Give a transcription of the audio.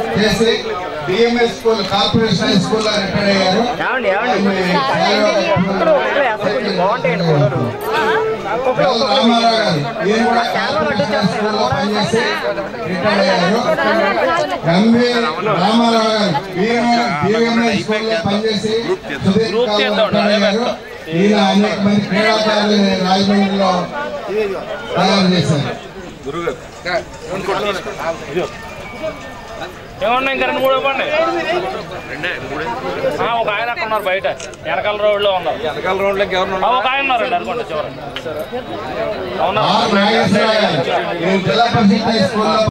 చేసి DMS school corporation high స్కూల్లో retire అయ్యారు ఏమండి ఏమండి బాగుంటాయండి ఎల్ రామారావు గారు ఈయన కూడా కార్పొరేషన్ హై స్కూల్లో పనిచేసి రిటైర్ అయ్యారు ఎంవి రామారావు గారు ఈయన డిఎంఎస్ స్కూల్లో పనిచేసి సుదీర్ఘకాలం రిటైర్ అయ్యారు ఈయన అనేక మంది క్రీడాకారులని రాజమండ్రిలో తయారు చేశారు ఏమన్నా ఇంకా రెండు మూడు ఇవ్వండి ఆ, ఒక ఆయన అక్కడ ఉన్నారు బయట వెనకాల రోడ్లో ఉన్నారు వెనకాల రోడ్లకి ఎవరు ఆ, ఒక ఆయన ఉన్నారండి అనుకోండి చివరి అవునా ఆర్ నాగేశ్వరరావు గారు ఈయన జిల్లా పరిషత్ హై స్కూల్లో